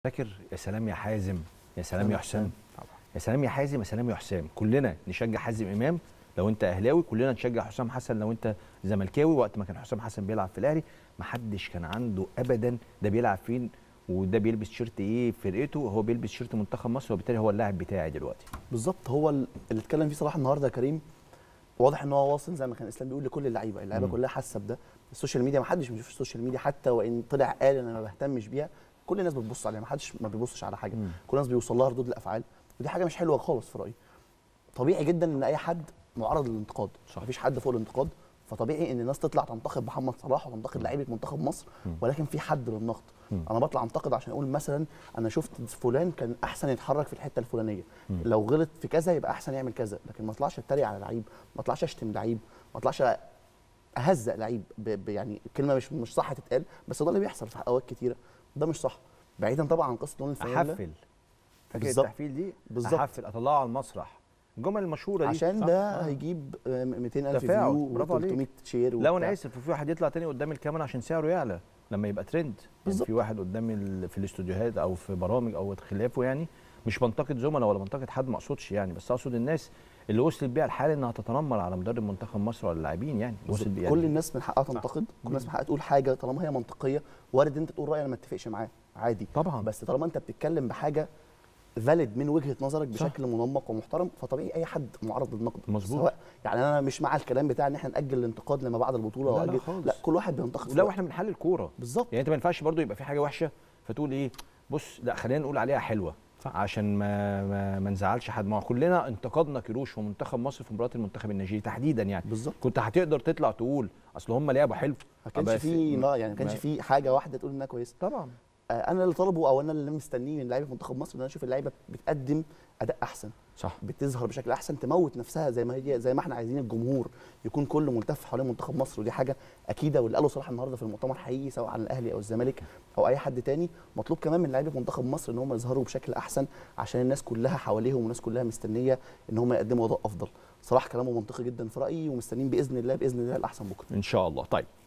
فاكر يا سلام يا حازم يا سلام يا حسام طبعا يا سلام يا حازم يا سلام يا حسام كلنا نشجع حازم امام لو انت اهلاوي كلنا نشجع حسام حسن لو انت زملكاوي وقت ما كان حسام حسن بيلعب في الاهلي ما حدش كان عنده ابدا ده بيلعب فين وده بيلبس شيرت ايه في فرقته هو بيلبس شيرت منتخب مصر وبالتالي هو اللاعب بتاعي دلوقتي بالظبط هو ال- اللي اتكلم فيه صلاح النهارده يا كريم واضح ان هو واصل زي ما كان اسلام بيقول لكل اللعيبه اللعيبه مم. كلها حاسه بده السوشيال ميديا ما حدش بيشوف السوشيال ميديا حتى وان طلع قال انا ما بهتمش بيها كل الناس بتبص عليها ما حدش ما بيبصش على حاجه مم. كل الناس بيوصل لها ردود الافعال ودي حاجه مش حلوه خالص في رايي طبيعي جدا ان اي حد معرض للانتقاد صح. مفيش حد فوق الانتقاد فطبيعي ان الناس تطلع تنتقد محمد صلاح وتنتقد لعيبه منتخب مصر مم. ولكن في حد للنقد مم. انا بطلع انتقد عشان اقول مثلا انا شفت فلان كان احسن يتحرك في الحته الفلانيه مم. لو غلط في كذا يبقى احسن يعمل كذا لكن ما اطلعش اتريق على لعيب ما اطلعش اشتم لعيب ما اطلعش اهزق لعيب ب- ب- يعني الكلمه مش مش صح تتقال بس ده اللي بيحصل في اوقات كتيره ده مش صح بعيدا طبعا عن قصه لون الفانيلا احفل فاكر بالظبط. التحفيل دي بالظبط. احفل اطلعه على المسرح الجمل المشهوره دي عشان صح؟ ده آه. هيجيب 200000 تفاعل. فيو برافو عليك. و300 شير لا وانا وبتاع. اسف وفي واحد يطلع تاني قدام الكاميرا عشان سعره يعلى لما يبقى ترند يعني بالظبط. في واحد قدام ال- في الاستوديوهات او في برامج او خلافه يعني مش بنتقد زملاء ولا بنتقد حد ما اقصدش يعني بس اقصد الناس اللي وصلت بيها الحال انها تتنمر على مدرب منتخب مصر ولا اللاعبين يعني وصلت بيها كل يعني. الناس من حقها تنتقد كل الناس من حقها تقول حاجه طالما هي منطقيه وارد انت تقول راي انا ما اتفقش معاه عادي طبعا بس طالما انت بتتكلم بحاجه فاليد من وجهه نظرك صح. بشكل منمق ومحترم فطبيعي اي حد معرض للنقد مظبوط. سواء يعني انا مش مع الكلام بتاع ان احنا ناجل الانتقاد لما بعد البطوله لا، لا وأجل خالص. لا كل واحد بينتقد في لا وقت. واحنا بنحلل كوره بالظبط يعني انت ما ينفعش برضو يبقى في حاجه وحشه فتقول ايه بص لا خلينا نقول عليها حلوه صح. عشان ما ما, ما نزعلش حد ما هو كلنا انتقدنا كيروش ومنتخب مصر في مباراه المنتخب النيجيري تحديدا يعني بالظبط كنت هتقدر تطلع تقول اصل هم لعبوا حلو ما كانش بس- في لا يعني ما كانش ما- في حاجه واحده تقول انها كويسه طبعا آه، انا اللي طالبه او انا اللي مستنيه من لعيبه منتخب مصر ان انا اشوف اللعيبه بتقدم اداء احسن صح بتظهر بشكل احسن تموت نفسها زي ما هي زي ما احنا عايزين الجمهور يكون كله ملتف حوالين منتخب مصر ودي حاجه اكيده واللي قاله صلاح النهارده في المؤتمر حقيقي سواء عن الاهلي او الزمالك او اي حد تاني مطلوب كمان من لعيبه منتخب مصر ان هم يظهروا بشكل احسن عشان الناس كلها حواليهم والناس كلها مستنيه ان هم يقدموا اداء افضل صلاح كلامه منطقي جدا في رايي ومستنيين باذن الله باذن الله الاحسن بكره ان شاء الله طيب